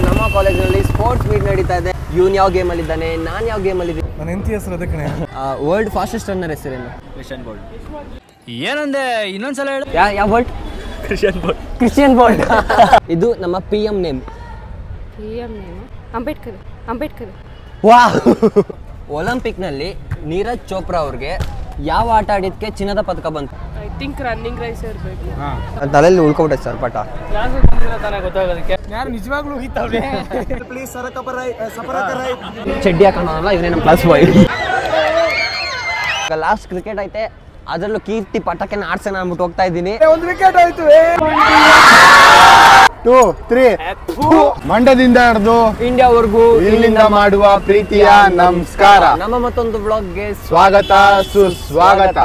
ನಮ್ಮ ಕಾಲೇಜಿನಲ್ಲಿ sports meet ನಡೀತಾ ಇದೆ ಇವನ್ ಯಾವ ಗೇಮಲ್ಲಿ ಇದ್ದಾನೆ ನಾನು ಯಾವ ಗೇಮಲ್ಲಿ ಇದ್ದೀನಿ ನನ್ನ ಹೆಂಡತಿ ಹೆಸರು ಅದೇ ಕಣೆ ವರ್ಲ್ಡ್ ಫಾಸ್ಟೆಸ್ಟ್ ರನ್ನರ್ ಹೆಸರೇನು ಏನಂದೆ ಇನ್ನೊಂದ್ಸಲ ಹೇಳು ಯಾ ಯಾವ world Christian board Christian bolt ಇದು ನಮ್ಮ P M name P M name Ambedkar Ambedkar ವಾ ಒಲಿಂಪಿಕ್ನಲ್ಲಿ ನೀರಜ್ ಚೋಪ್ರಾ ಅವ್ರಿಗೆ ಯಾವ ಆಟ ಆಡಿದ್ಕೆ ಚಿನ್ನದ ಪದಕ ಬಂತು ಐ ಥಿಂಕ್ ರನ್ನಿಂಗ್ ರೈಸ್ ಇರಬೇಕು ತಲೆಯಲ್ಲಿ ಉಳ್ಕೊಬಿಟ್ಟೆ ಸರ್ ಪಟ ಗೊತ್ತಾಗೋದಕ್ಕೆ ಯಾರು ನಿಜವಾಗ್ಲೂ ಹೋಗಿತ್ತವ್ರೆ ಚಡ್ಡಿ ಹಾಕೋಣಲ್ಲ ಇವನೇ ನಮ್ಮ ಕ್ಲಾಸ್ ಬಾಯ್ ಲಾಸ್ಟ್ ಕ್ರಿಕೆಟ್ ಐತೆ ಅದರಲ್ಲೂ ಕೀರ್ತಿ ಪಟಕೆನ ಆಡ್ಸೋಣ ಅಂದ್ಬಿಟ್ಟು ಹೋಗ್ತಾ ಇದ್ದೀನಿ ಒಂದು ವಿಕೆಟ್ ಆಯ್ತು ಟೂ ತ್ರೀ ಮಂಡ್ಯದಿಂದ ಹಿಡಿದು ಇಂಡಿಯಾವರೆಗೂ ಇಲ್ಲಿಂದ ಮಾಡುವ ಪ್ರೀತಿಯ ನಮಸ್ಕಾರ ನಮ್ಮ ಮತ್ತೊಂದು ಬ್ಲಾಗ್ಗೆ ಸ್ವಾಗತ ಸುಸ್ವಾಗತ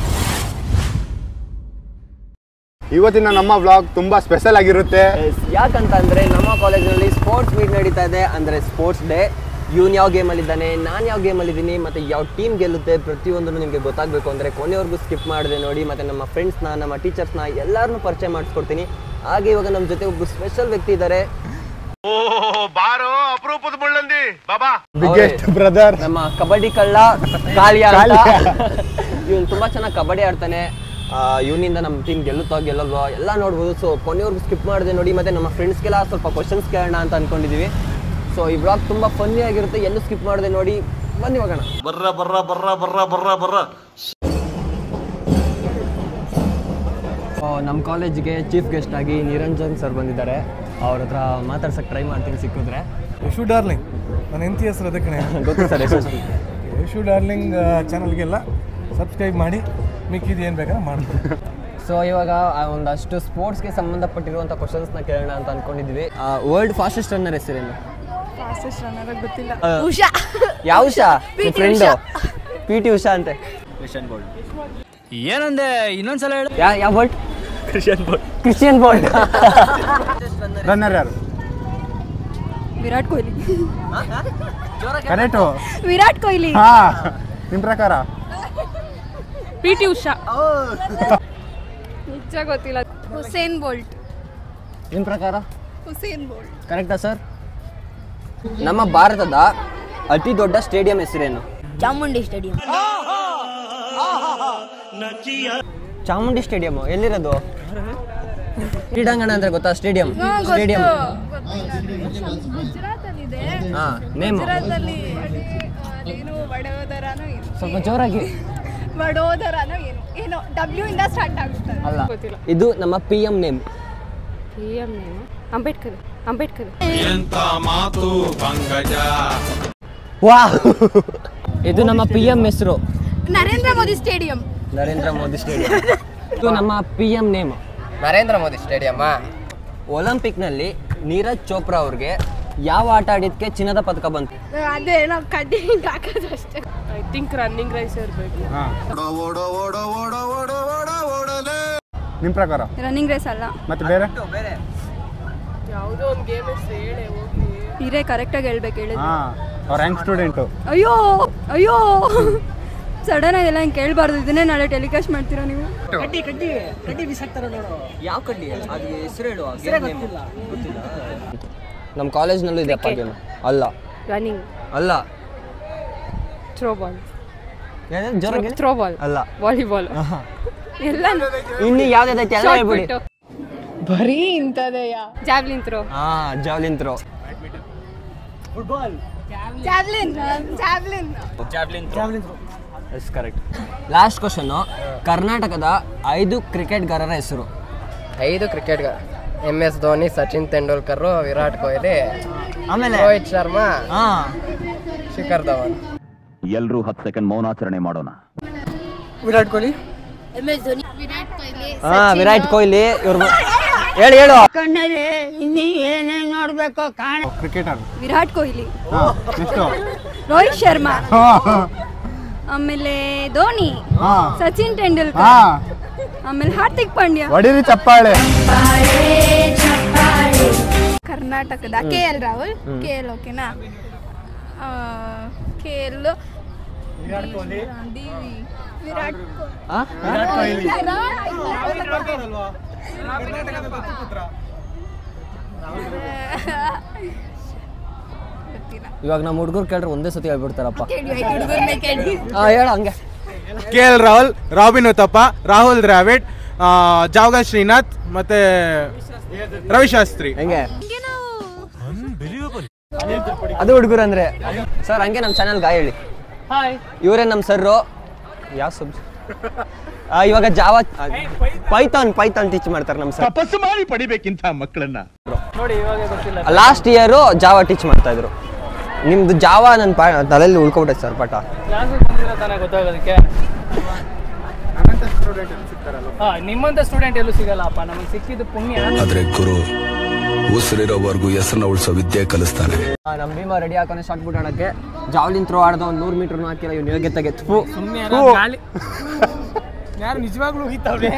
ಇವತ್ತಿನ ನಮ್ಮ ವ್ಲಾಗ್ ತುಂಬಾ ಸ್ಪೆಷಲ್ ಆಗಿರುತ್ತೆ ಯಾಕಂತ ಅಂದ್ರೆ ನಮ್ಮ ಕಾಲೇಜಿನಲ್ಲಿ ಸ್ಪೋರ್ಟ್ಸ್ ಮೀಟ್ ನಡೀತಾ ಇದೆ ಅಂದ್ರೆ ಸ್ಪೋರ್ಟ್ಸ್ ಡೇ ಇವನ್ ಯಾವ ಗೇಮಲ್ಲಿ ಇದ್ದಾನೆ ನಾನು ಯಾವ ಗೇಮಲ್ಲಿ ಇದ್ದೀನಿ ಮತ್ತೆ ಯಾವ ಟೀಮ್ ಗೆಲ್ಲುತ್ತೆ ಪ್ರತಿಯೊಂದು ನಿಮಗೆ ಗೊತ್ತಾಗಬೇಕು ಅಂದ್ರೆ ಕೊನೆವರೆಗೂ ಸ್ಕಿಪ್ ಮಾಡಿದೆ ನೋಡಿ ಮತ್ತೆ ನಮ್ಮ ಫ್ರೆಂಡ್ಸ್ನ ನಮ್ಮ ಟೀಚರ್ಸ್ನ ಎಲ್ಲರನ್ನೂ ಪರಿಚಯ ಮಾಡಿಸ್ಕೊಡ್ತೀನಿ ಹಾಗೆ ಇವಾಗ ನಮ್ಮ ಜೊತೆ ಒಬ್ಬರು ಸ್ಪೆಷಲ್ ವ್ಯಕ್ತಿ ಇದ್ದಾರೆ ಬಿಗ್ಗೆಸ್ಟ್ ಬ್ರದರ್ ನಮ್ಮ ಕಬಡ್ಡಿ ಕಳ್ಳ ಕಾಳಿಯ ಇವನು ತುಂಬಾ ಚೆನ್ನಾಗಿ ಕಬಡ್ಡಿ ಆಡ್ತಾನೆ ಇವನಿಂದ ನಮ್ಮ ಟೀಮ್ ಗೆಲ್ಲುತ್ತೋ ಗೆಲ್ಲಲ್ವೋ ಎಲ್ಲ ನೋಡ್ಬೋದು ಸೊ ಕೊನೆವರೆಗೂ ಸ್ಕಿಪ್ ಮಾಡಿದೆ ನೋಡಿ ಮತ್ತೆ ನಮ್ಮ ಫ್ರೆಂಡ್ಸ್ಗೆಲ್ಲ ಸ್ವಲ್ಪ ಕ್ವಶನ್ಸ್ ಕೇಳೋಣ ಅಂತ ಅನ್ಕೊಂಡಿದೀವಿ ಸೊ ಈ ಬ್ಲಾಗ್ ತುಂಬಾ ಫನ್ನಿ ಆಗಿರುತ್ತೆ ಎಲ್ಲೂ ಸ್ಕಿಪ್ ಮಾಡಿದೆ ನೋಡಿ ಬನ್ನಿ ಹೋಗೋಣ ಬರ್ರ ಬರ್ರ ಬರ್ರ ಬರ್ರ ಬರ್ರ ಬರ್ರ ಸೊ ನಮ್ಮ ಕಾಲೇಜಿಗೆ ಚೀಫ್ ಗೆಸ್ಟ್ ಆಗಿ ನಿರಂಜನ್ ಸರ್ ಬಂದಿದ್ದಾರೆ ಅವ್ರ ಹತ್ರ ಮಾತಾಡ್ಸಕ್ಕೆ ಟ್ರೈ ಮಾಡ್ತೀನಿ ಸಿಕ್ಕಿದ್ರೆ ಯಶು ಡಾರ್ಲಿಂಗ್ ನನ್ನ ಹೆಂಡತಿ ಹೆಸರು ಅದೇ ಕಣೆ ಗೊತ್ತು ಸರ್ ಯಶಸ್ವಿ ಯಶು ಡಾರ್ಲಿಂಗ್ ಚಾನಲ್ಗೆಲ್ಲ ಸಬ್ಸ್ಕ್ರೈಬ್ ಮಾಡಿ ಮಿಕ್ಕಿದ್ದು ಏನು ಬೇಕಾದ್ರೆ ಮಾಡ್ತೀನಿ ಸೊ ಇವಾಗ ಆ ಒಂದಷ್ಟು ಸ್ಪೋರ್ಟ್ಸ್ಗೆ ಸಂಬಂಧಪಟ್ಟಿರುವಂಥ ಕ್ವಶನ್ಸ್ನ ಕೇಳೋಣ ಅಂತ ಅನ್ಕೊಂಡಿದ್ವಿ ವರ್ಲ್ಡ್ ಫಾಸ್ಟೆಸ್ಟ್ ರನ್ನರ್ ಹೆಸರೇನು ಫಾಸ್ಟೆಸ್ಟ್ ರನ್ನರ್ ಗೊತ್ತಿಲ್ಲ ಆ, ಉಷಾ ಯಾವ Usha PT friend Usha. P T Usha ಅಂತೆ ಕ್ರಿಶ್ಚಿಯನ್ ಬೋರ್ಡ್ ಏನಂದೆ ಇನ್ನೊಂದ್ಸಲ ಹೇಳು ಯಾ ಯಾವ Bolt Christian board Christian Bolt runner ಯಾರು ವಿರಾಟ್ ಕೊಹ್ಲಿ ಕರೆಕ್ಟು ವಿರಾಟ್ ಕೊಹ್ಲಿ ಹಾ ನಿಮ್ ಪ್ರಕಾರ ಪಿ ಟಿ ಉಷಾ ನಿಜ ಗೊತ್ತಿಲ್ಲ ಹುಸೇನ್ ಬೋಲ್ಟ್ ನಿಮ್ಮ ಪ್ರಕಾರ ಹುಸೇನ್ ಬೋಲ್ಟ್ ಕರೆಕ್ಟಾ ಸರ್ ನಮ್ಮ ಭಾರತದ ಅತಿ ದೊಡ್ಡ ಸ್ಟೇಡಿಯಂ ಹೆಸರೇನು ಚಾಮುಂಡಿ ಸ್ಟೇಡಿಯಂ ಚಾಮುಂಡಿ ಸ್ಟೇಡಿಯಂ ಎಲ್ಲಿರೋದು ಕ್ರೀಡಾಂಗಣ ಅಂದ್ರೆ ಗೊತ್ತಾ ಸ್ಟೇಡಿಯಂ ಸ್ಟೇಡಿಯಂ ಗುಜರಾತಲ್ಲಿದೆ ಹಾ ನೇಮ್ ಗುಜರಾತಲ್ಲಿ ಏನು ವಡೋದರನೋ ಏನು ಸ್ವಲ್ಪ ಜೋರಾಗಿ ವಡೋದರನೋ ಏನು ಏನೋ ಡಬ್ಲ್ಯೂ ಇಂದ ಸ್ಟಾರ್ಟ್ ಆಗುತ್ತೆ ಅಲ್ಲ ಗೊತ್ತಿಲ್ಲ ಇದು ನಮ್ಮ P M name P M name Ambedkar Ambedkar ವಾ ಇದು ನಮ್ಮ ಪಿ ಎಂ ಹೆಸರು ನರೇಂದ್ರ ಮೋದಿ ಸ್ಟೇಡಿಯಂ ನರೇಂದ್ರ ಮೋದಿ ಸ್ಟೇಡಿಯಂ ಇದು ನಮ್ಮ P M name Narendra Modi stadium ಒಲಿಂಪಿಕ್ನಲ್ಲಿ ನೀರಜ್ ಚೋಪ್ರಾ ಅವ್ರಿಗೆ ಯಾವ ಆಟ ಆಡಿದ್ಕೆ ಚಿನ್ನದ ಪದಕ ಬಂತು ಅದೇ ನಾವು ಕಡ್ಡಿ ಹಿಂಗೆ ಹಾಕೋದು ಅಷ್ಟೇ ಐ ಥಿಂಕ್ ರನ್ನಿಂಗ್ ರೈಸ್ ಇರಬೇಕು ನಿಮ್ ಪ್ರಕಾರ ರನ್ನಿಂಗ್ ರೇಸ್ ಅಲ್ಲ ಮತ್ತೆ ಬೇರೆ ಯಾವುದೋ ಒಂದು ಗೇಮ್ ಹೆಸರು ಹೇಳಿ ಹೋಗಿ ಇರೇ ಕರೆಕ್ಟಾಗಿ ಹೇಳ್ಬೇಕು ಹೇಳಿದ್ರು ಹಾ ಅವ್ರ ರ್ಯಾಂಕ್ ಸ್ಟೂಡೆಂಟು ಅಯ್ಯೋ ಅಯ್ಯೋ ಸಡನ್ ಆಗಿ ಎಲ್ಲ ಹಿಂಗೆ ಕೇಳಬಾರ್ದು ಇದನ್ನೇ ನಾಳೆ ಟೆಲಿಕಾಸ್ಟ್ ಮಾಡ್ತೀರಾ ನೀವು ಯಾವ ಕಡ್ಡಿ ಅದು ಹೆಸರು ಹೇಳು ನಮ್ಮ ಕಾಲೇಜ್ನಲ್ಲೂ ಇದೆ ಅಪ್ಪ ಗೇಮ್ ಅಲ್ಲ ರನ್ನಿಂಗ್ ಅಲ್ಲ ಥ್ರೋ ಬಾಲ್ ಏನೇನು ಜೋರಾಗಿ ಹೇಳಿ? ಥ್ರೋ ಬಾಲ್ ಅಲ್ಲ ವಾಲಿಬಾಲ್ ಎಲ್ಲ ಇನ್ನು ಯಾವ್ದಾದೈತೆ ಎಲ್ಲ ಹೇಳ್ಬಿಡಿ ಬರೀ ಇಂಥದೆಯಾ ಜಾವ್ಲಿನ್ ಥ್ರೋ ಹಾ javelin throw javelin javelin yes correct last question ಕರ್ನಾಟಕದ ಐದು ಕ್ರಿಕೆಟ್ಗಾರರ ಹೆಸರು ಐದು cricket M S Dhoni Sachin Tendulkar Virat Kohli ಆಮೇಲೆ ರೋಹಿತ್ ಶರ್ಮಾ ಹಾ ಶಿಖರ್ ಧವನ್ ಎಲ್ರೂ ಹತ್ತು ಸೆಕೆಂಡ್ ಮೌನಾಚರಣೆ ಮಾಡೋಣ ವಿರಾಟ್ ಕೊಹ್ಲಿ ಹಾ ವಿರಾಟ್ ಕೊಹ್ಲಿ ಇವ್ರು ಹೇಳಿ ಹೇಳು ಕ್ರಿಕೆಟರ್ ವಿರಾಟ್ ಕೊಹ್ಲಿ ಹಾ ನೆಕ್ಸ್ಟು ರೋಹಿತ್ ಶರ್ಮಾ ಹಾ ಆಮೇಲೆ ಧೋನಿ ಹಾ ಸಚಿನ್ ಹಾ ತೆಂಡೂಲ್ಕರ್ ಆಮೇಲೆ ಹಾರ್ದಿಕ್ ಪಾಂಡ್ಯ ಹೊಡಿರಿ ಚಪ್ಪಾಳೆ ಕರ್ನಾಟಕದ K L Rahul K L ಓಕೆನಾ ಕೆ ಎಲ್ ವಿರಾಟ್ ಕೊಹ್ಲಿ ವಿರಾಟ್ ಆ? ಇವಾಗ ನಮ್ಮ ಹುಡುಗರು ಕೇಳ್ರೆ ಒಂದೇ ಸತಿ ಹೇಳ್ಬಿಡ್ತಾರಪ್ಪ ಹಾಂ ಹೇಳ ಹಂಗೆ ಕೆ ಎಲ್ ರಾಹುಲ್ ರಾಬಿನ್ ಉತ್ತಪ್ಪ ರಾಹುಲ್ ದ್ರಾವಿಡ್ ಆ, ಜಾವಗಲ್ ಶ್ರೀನಾಥ್ ಮತ್ತೆ ರವಿಶಾಸ್ತ್ರಿ ಹೆಂಗೆ ಅದು ಹುಡುಗರು ಅಂದ್ರೆ ಸರ್ ಹಂಗೆ ನಮ್ಮ ಚಾನಲ್ ಗಾಯ ಹೇಳಿ ಇವರೇ ನಮ್ಮ ಸರ್ರು ಯಾವ ಸಬ್ ಇವಾಗ ಜಾವ ಪೈಥಾನ್ ಪೈಥಾನ್ ಟೀಚ್ ಮಾಡ್ತಾರೆ ನಮ್ಮ ಸರ್ ತಪಸ್ಸು ಮಾಡಿ ಪಡಿಬೇಕಿಂತ ಮಕ್ಕಳನ್ನ ಲಾಸ್ಟ್ ಇಯರು ಜಾವ ಟೀಚ್ ಮಾಡ್ತಾ ಇದ್ರು ನಿಮ್ದು ಜಾವ ನನ್ನ ಪಾ ತಲೆಯಲ್ಲಿ ಉಳ್ಕೊಬಿಟ್ಟೈತೆ ಸರ್ ಪಾಠ ತಾನೇ ಗೊತ್ತಾಗೋದಕ್ಕೆ ಹಾ ನಿಮ್ಮಂತ ಸ್ಟೂಡೆಂಟ್ ಎಲ್ಲೂ ಸಿಗಲ್ಲಪ್ಪ ನಮಗೆ ಸಿಕ್ಕಿದ್ದು ಪುಣ್ಯ ಆದ್ರೆ ಗುರು ಉಸಿರಿರೋವರೆಗೂ ಹೆಸರನ್ನ ಉಳಿಸೋ ವಿದ್ಯೆ ಕಲಿಸ್ತಾನೆ ಆ, ನಮ್ಮ ಭೀಮ ರೆಡಿ ಹಾಕೋನೆ ಶಾರ್ಟ್ ಪುಟ್ ಆಡೋಕ್ಕೆ ಜಾವ್ಲಿನ್ ಥ್ರೋ ಆಡ್ದ ಒಂದು ನೂರು ಮೀಟ್ರ್ನು ಹಾಕಿಲ್ಲ ಇವ್ನು ಯೋಗ್ಯ ತೆಗೆದು ಯಾರು ನಿಜವಾಗ್ಲೂ ಹೋಗಿತ್ತವ್ರೆ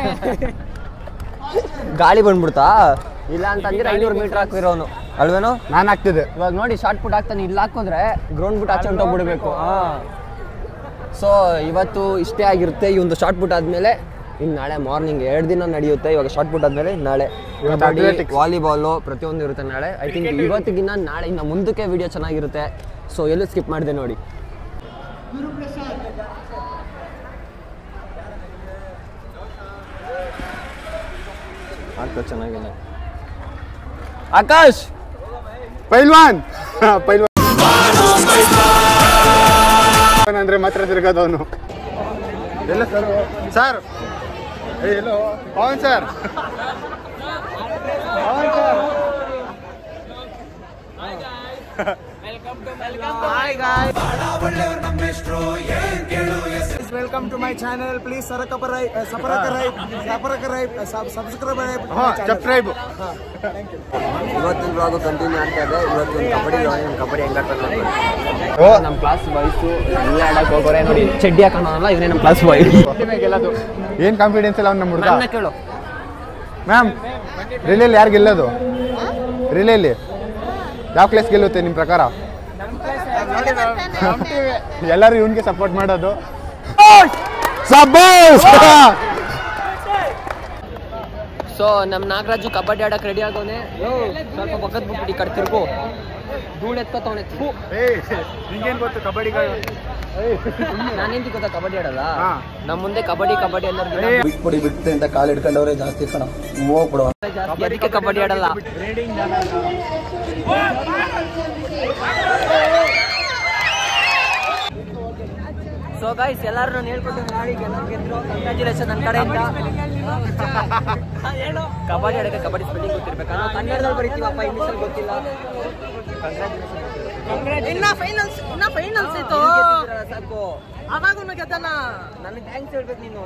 ಗಾಳಿ ಬಂದ್ಬಿಡ್ತಾ ಇಲ್ಲ ಅಂತಂದ್ರೆ ಐನೂರು ಮೀಟರ್ ಹಾಕಿರೋನು ಅಲ್ವೇನೋ ನಾನು ಆಗ್ತಿದ್ದೆ ಇವಾಗ ನೋಡಿ ಶಾರ್ಟ್ ಪುಟ್ ಹಾಕ್ತಾನೆ ಇಲ್ಲಿ ಹಾಕಿದ್ರೆ ಗ್ರೌಂಡ್ ಬಿಟ್ಟು ಆಚೆ ಹೊಂಟೋಗ್ಬಿಡ್ಬೇಕು ಸೊ ಇವತ್ತು ಇಷ್ಟೇ ಆಗಿರುತ್ತೆ ಈ ಒಂದು ಶಾರ್ಟ್ ಪುಟ್ ಆದಮೇಲೆ ಇನ್ನು ನಾಳೆ ಮಾರ್ನಿಂಗ್ ಎರಡು ದಿನ ನಡೆಯುತ್ತೆ ಇವಾಗ ಶಾರ್ಟ್ ಪುಟ್ ಆದಮೇಲೆ ನಾಳೆ ಕಬಡ್ಡಿ athletics. ವಾಲಿಬಾಲು ಪ್ರತಿಯೊಂದು ಇರುತ್ತೆ ನಾಳೆ ಐ ಥಿಂಕ್ ಇವತ್ತಿಗಿನ್ನ ನಾಳೆ ಇನ್ನು ಮುಂದಕ್ಕೆ ವಿಡಿಯೋ ಚೆನ್ನಾಗಿರುತ್ತೆ ಸೊ ಎಲ್ಲೂ ಸ್ಕಿಪ್ ಮಾಡಿದೆ ನೋಡಿ ಆಗ್ತದೆ ಚೆನ್ನಾಗಿದೆ ಆಕಾಶ್ ಪೈಲ್ವಾನ್ ಹಾ, ಪೈಲ್ವಾನ್ ಅಂದ್ರೆ ಮಾತ್ರ ತಿರ್ಗೋದವನು ಎಲ್ಲ ಸರ್ ಸರ್ ಏ ಎಲ್ಲೋ Pavan sir Pavan sir welcome to my channel please ಸರಕಪರೈ ಸಪರಕರೈ ಸಪರಕರೈ ಸಬ್ಸ್ಕ್ರೈಬ್ ಹಾ ಸಬ್ಸ್ಕ್ರೈಬ್ ಇವತ್ತಿನ ಬ್ಲಾಗು ಕಂಟಿನ್ಯೂ ಆಗ್ತಾ ಇದೆ ಇವತ್ತು ಒಂದು ಕಬಡ್ಡಿ ಒಂದು ಕಬಡ್ಡಿ ಹೆಂಗಾಗ್ತದೆ ನಮ್ಮ ಕ್ಲಾಸ್ ಬಾಯ್ಸು ಇಲ್ಲೇ ಆಡಕ್ಕೆ ಹೋಗೋರೆ ನೋಡಿ ಚಡ್ಡಿ ಹಾಕೊಂಡವನಲ್ಲ ಇವನೇ ನಮ್ಮ ಕ್ಲಾಸ್ ಬಾಯ್ ಏನ್ ಕಾನ್ಫಿಡೆನ್ಸ್ ಇಲ್ಲ ಅವ್ನು ನಮ್ಮ ಹುಡುಗ ನನ್ನ ಕೇಳು ಮ್ಯಾಮ್ ರಿಲೇಲಿ ಯಾರು ಗೆಲ್ಲೋದು ರಿಲೇಲಿ ಯಾವ ಕ್ಲಾಸ್ ಗೆಲ್ಲುತ್ತೆ ನಿಮ್ಮ ಪ್ರಕಾರ ಎಲ್ಲರೂ ಇವನ್ಗೆ ಸಪೋರ್ಟ್ ಮಾಡೋದು ಸಬ್ಬಾಸ್! ಸೊ ನಮ್ಮ ನಾಗರಾಜು ಕಬಡ್ಡಿ ಆಡಕ್ಕೆ ರೆಡಿ ಆಗೋನೆ ಸ್ವಲ್ಪ ಪಕ್ಕದ ಬಿಟ್ಬಿಟ್ಟು ಈ ಕಡೆ ತಿರ್ಗು ಧೂಳು ಎತ್ಕೋತವನೆ ನಿಂಗೇನ್ ಗೊತ್ತು ಕಬಡ್ಡಿ ನಾನೇಂತ ಗೊತ್ತಾ ಕಬಡ್ಡಿ ಆಡಲ್ಲ ಹಾ. ನಮ್ಮ ಮುಂದೆ ಕಬಡ್ಡಿ ಕಬಡ್ಡಿ ಎಲ್ಲರಿಗೂ ಬಿಟ್ಬಿಡಿ ಬಿಟ್ಟು ಅಂತ ಕಾಲು ಹಿಡ್ಕೊಂಡವ್ರೆ ಜಾಸ್ತಿ ಕಣ ಹೋಗ್ಬಿಡುವ ಜಾಸ್ತಿ ಅದಕ್ಕೆ ಕಬಡ್ಡಿ ಆಡಲ್ಲ ಸೊ ಗೈಸ್ ಎಲ್ಲರೂ ನಾನು ಹೇಳ್ಕೊಟ್ಟು ಮಾಡಿ ಗೆಲ್ಲೋರು ಗೆದ್ರು ಕಂಗ್ರ್ಯಾಚುಲೇಷನ್ ನನ್ನ ಕಡೆಯಿಂದ ಕಬಡ್ಡಿ ಆಡಕ್ಕೆ ಕಬಡ್ಡಿ ಸ್ಪೆಲ್ಲಿಂಗ್ ಗೊತ್ತಿರ್ಬೇಕು ನಾವು ಕನ್ನಡದಲ್ಲಿ ಬರೀತೀವಪ್ಪ ಇಂಗ್ಲೀಷಲ್ಲಿ ಗೊತ್ತಿಲ್ಲ ಇನ್ನ ಫೈನಲ್ಸ್ ಇನ್ನ ಫೈನಲ್ಸ್ ಇತ್ತು ಸಾಕು ಅವಾಗೂ ಗೆದ್ದನ ನನಗೆ ಥ್ಯಾಂಕ್ಸ್ ಹೇಳ್ಬೇಕು ನೀನು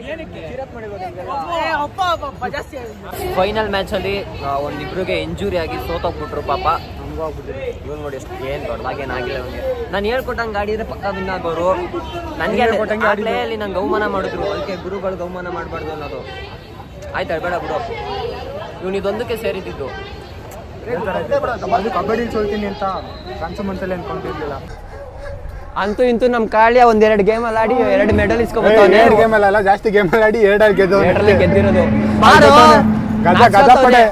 ಏ, ಅಪ್ಪ ಅಪ್ಪ, ಅಪ್ಪ ಜಾಸ್ತಿ ಆಗಿದೆ. ಫೈನಲ್ ಮ್ಯಾಚ್ ಅಲ್ಲಿ ಆ, ಒಂದಿಬ್ರಿಗೆ ಇಂಜುರಿ ಆಗಿ ಸೋತೋಗ್ಬಿಟ್ರು ಪಾಪ ಇವ್ನು ನೋಡಿ ಎಷ್ಟು ಏನ್ ದೊಡ್ಡದಾಗಿ ಏನಾಗಿಲ್ಲ ಅವ್ನಿಗೆ ನಾನು ಹೇಳ್ಕೊಟ್ಟಂಗೆ ಆಡಿದ್ರೆ ಪಕ್ಕ ವಿನ್ ಆಗೋರು ನನಗೆ ಆಗ್ಲೇ ಅಲ್ಲಿ ನಂಗೆ ಅವಮಾನ ಮಾಡಿದ್ರು ಅದಕ್ಕೆ ಗುರುಗಳು ಅವಮಾನ ಮಾಡಬಾರ್ದು ಅನ್ನೋದು ಆಯ್ತು ಬೇಡ ಬಿಡು ಇವ್ನು ಇದೊಂದಕ್ಕೆ ಸೇರಿದ್ದು ಕಬಡ್ಡಿ ಸೋಲ್ತೀನಿ ಅಂತ ಕನ್ಸು ಮನ್ಸಲ್ಲಿ ಅನ್ಕೊಂಡಿರ್ಲಿಲ್ಲ ಅಂತೂ ಇಂತೂ ನಮ್ಮ ಕಾಳಿಯ ಒಂದೆರಡು ಗೇಮ್ ಅಲ್ಲಿ ಆಡಿ ಎರಡು ಮೆಡಲ್ ಇಸ್ಕೊಬರ್ತಾವನೆ ಎರಡು ಗೇಮ್ ಅಲ್ಲ ಜಾಸ್ತಿ ಗೇಮ್ ಅಲ್ಲಿ ಆಡಿ ಎರಡಲ್ಲಿ ಗೆದ್ದು ಎರಡರಲ್ಲಿ ಗೆದ್ದಿರೋದು ಗಜ ಗಜ ಪಡೆ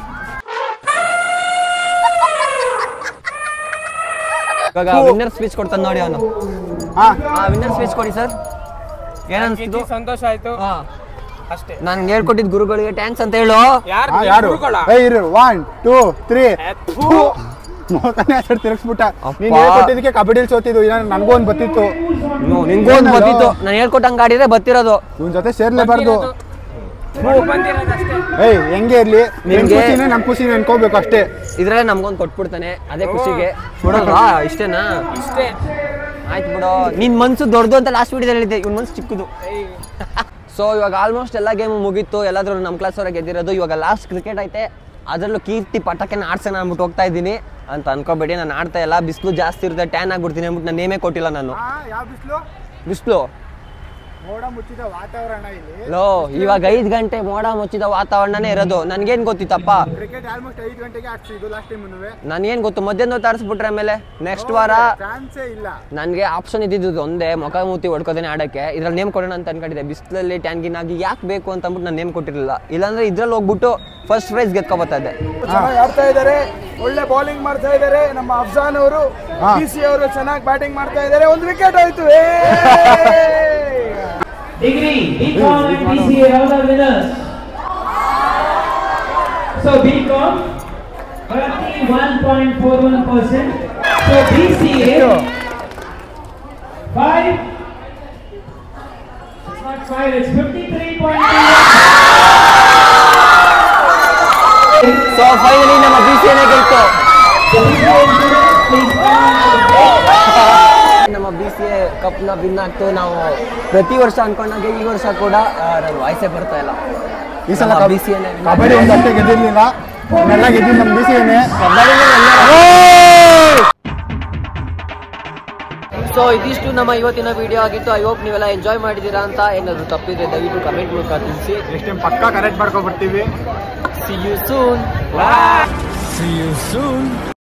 ಇವಾಗ ವಿನ್ನರ್ ಸ್ಪೀಚ್ ಕೊಡ್ತಾನೆ ನೋಡಿ ಅವನು ಹಾ ಆ ವಿನ್ನರ್ ಸ್ಪೀಚ್ ಕೊಡಿ ಸರ್ ಏನನ್ಸ್ತು ಸಂತೋಷ ಆಯ್ತು ಹಾ ಅಷ್ಟೇ ನಾನು ಹೇಳ್ಕೊಟ್ಟಿದ್ ಗುರುಗಳಿಗೆ ಟ್ಯಾಂಕ್ಸ್ ಅಂತ ಹೇಳು ಯಾರು ಹಾ, ಯಾರು ಏ ಇರು ಒನ್ ಟೂ ತ್ರೀ ಮೋತಾನೆ ಹೆಸರು ತಿರುಗಿಸ್ಬಿಟ್ಟ ನೀನ್ ಅಪ್ಪಾ. ಹೇಳ್ಕೊಟ್ಟಿದ್ದಕ್ಕೆ ಕಬಡ್ಡಿ ಸೋತಿದ್ದು ಇಲ್ಲ ನನಗೂ ಒಂದು ಬತ್ತಿತ್ತು ನಿಂಗೂ ಒಂದು ಗೊತ್ತಿತ್ತು ನಾನು ಹೇಳ್ಕೊಟ್ಟಂಗೆ ಆಡಿದ್ರೆ ಬತ್ತಿರೋದು ಇವನ್ ಜೊತೆ ಸೇರ್ಲೇಬಾರ್ದು ಬಂದಿರೋದಷ್ಟೇ ಏಯ್ ಹೆಂಗೆ ಇರ್ಲಿ ನಿನ್ ನಿಮ್ಗೆ- ಖುಷಿನೇ ನಮ್ ಖುಷಿನೇ ಅನ್ಕೋಬೇಕು ಅಷ್ಟೇ ಇದ್ರಲ್ಲೇ ನಮ್ಗೊಂದು ಕೊಟ್ಬಿಡ್ತಾನೆ ಅದೇ ಖುಷಿಗೆ ಬಿಡೋದಾ ಇಷ್ಟೇನಾ ಇಷ್ಟೇ ಆಯ್ತು ಬಿಡೋ ನಿನ್ ಮನ್ಸು ದೊಡ್ಡದು ಅಂತ ಲಾಸ್ಟ್ ವಿಡಿಯೋದಲ್ಲಿ ಹೇಳಿದ್ದೆ ಇವ್ನ ಮನ್ಸು ಚಿಕ್ಕದು ಸೊ ಇವಾಗ ಆಲ್ಮೋಸ್ಟ್ ಎಲ್ಲ ಗೇಮು ಮುಗೀತು ಎಲ್ಲಾದ್ರೂ ನಮ್ಮ ಕ್ಲಾಸ್ ಅವ್ರಿಗೆ ಗೆದ್ದಿರೋದು ಇವಾಗ ಲಾಸ್ಟ್ ಕ್ರಿಕೆಟ್ ಐತೆ ಅದರಲ್ಲೂ ಕೀರ್ತಿ ಪಟಾಕಿನ ಆಡ್ಸೋಣ ಅಂದ್ಬಿಟ್ಟು ಹೋಗ್ತಾ ಇದ್ದೀನಿ ಅಂತ ಅನ್ಕೋಬೇಡಿ ನಾನು ಆಡ್ತಾ ಇಲ್ಲ ಬಿಸಿಲು ಜಾಸ್ತಿ ಇರುತ್ತೆ ಟ್ಯಾನ್ ಆಗ್ಬಿಡ್ತೀನಿ ಅಂದ್ಬಿಟ್ಟು ನಾನು ನೇಮೇ ಕೊಟ್ಟಿಲ್ಲ ನಾನು ಯಾವ ಬಿಸ್ಲು ಬಿಸಿಲು ಮೋಡ ಮುಚ್ಚಿದ ವಾತಾವರಣ ಇಲ್ಲಿ ಲೋ ಇವಾಗ ಐದು ಗಂಟೆ ಮೋಡ ಮುಚ್ಚಿದ ವಾತಾವರಣನೇ ಇರೋದು ನನ್ಗೇನ್ ಗೊತ್ತಿತ್ತಪ್ಪ ಕ್ರಿಕೆಟ್ ಆಲ್ಮೋಸ್ಟ್ ಐದು ಗಂಟೆಗೆ ಆಡ್ಸಿದ್ದು ಲಾಸ್ಟ್ ಟೈಮ್ ನನ್ಗೇನ್ ಗೊತ್ತು ಮಧ್ಯಾಹ್ನ ಹೊತ್ತು ಆಡಿಸ್ಬಿಟ್ರೆ ಆಮೇಲೆ ನೆಕ್ಸ್ಟ್ ವಾರ ಚಾನ್ಸೇ ಇಲ್ಲ ನನಗೆ ಆಪ್ಷನ್ ಇದ್ದಿದ್ದು ಒಂದೇ ಮುಖ ಮೂತಿ ಹೊಡ್ಕೋದೇನೆ ಆಡಕ್ಕೆ ಇದ್ರಲ್ಲಿ ನೇಮ್ ಕೊಡೋಣ ಅಂತ ಅನ್ಕೊಂಡಿದ್ದೆ ಬಿಸಿಲಲ್ಲಿ ಟ್ಯಾನ್ಗಿನ್ ಆಗಿ ಯಾಕೆ ಬೇಕು ಅಂತ ಅಂದ್ಬಿಟ್ಟು ನಾನು ನೇಮ್ ಕೊಟ್ಟಿರಲಿಲ್ಲ ಇಲ್ಲಾಂದ್ರೆ ಇದ್ರಲ್ಲಿ ಹೋಗ್ಬಿಟ್ಟು ಫಸ್ಟ್ ಪ್ರೈಸ್ ಗೆದ್ಕೊಬತ್ತಾ ಇದ್ದೆ ಚೆನ್ನಾಗಿ ಆಡ್ತಾ ಇದ್ದಾರೆ ಒಳ್ಳೆ ಬೌಲಿಂಗ್ ಮಾಡ್ತಾ ಇದ್ದಾರೆ ನಮ್ಮ ಅಫ್ಜಾನ್ ಅವರು ಬಿ ಸಿ ಅವರು ಚೆನ್ನಾಗಿ ಬ್ಯಾಟಿಂಗ್ ಮಾಡ್ತಾ ಇದ್ದಾರೆ ಒಂದು ವಿಕೆಟ್ ಆಯ್ತು Degree, BCom and BCA, all are winners. So BCom, roughly 1.41%. So BCA, 5, it's not 5, it's 53.2. So finally ನಮ್ಮ ಬಿ ಸಿ ಎನೇ ಗೆಲ್ತು ನಮ್ಮ ಬಿ ಸಿ ಎ ಕಪ್ನ ವಿನ್ ಆಗ್ತು ನಾವು ಪ್ರತಿ ವರ್ಷ ಅನ್ಕೊಂಡಾಗೆ ಈ ವರ್ಷ ಕೂಡ ನನ್ನ ವಾಯ್ಸೇ ಬರ್ತಾ ಇಲ್ಲ ಈ ಸಲ ಬಿ ಸಿ ಎನೇ ಕಬಡ್ಡಿ ಒಂದು ಅಷ್ಟೇ ಗೆದ್ದಿರ್ಲಿಲ್ಲ ಎಲ್ಲ ಗೆದ್ದಿದ್ದು ನಮ್ಮ ಬಿ ಸಿ ಎನೆ ಸೊ ಇದಿಷ್ಟು ನಮ್ಮ ಇವತ್ತಿನ ವಿಡಿಯೋ ಆಗಿತ್ತು ಐ ಹೋಪ್ ನೀವೆಲ್ಲ ಎಂಜಾಯ್ ಮಾಡಿದ್ದೀರಾ ಅಂತ ಏನಾದರೂ ತಪ್ಪಿದ್ರೆ ದಯವಿಟ್ಟು ಕಮೆಂಟ್ ಮೂಲಕ ತಿಳಿಸಿ ನೆಕ್ಸ್ಟ್ ಟೈಮ್ ಪಕ್ಕ ಕರೆಕ್ಟ್ ಮಾಡ್ಕೊಬರ್ತೀವಿ see you soon See you soon.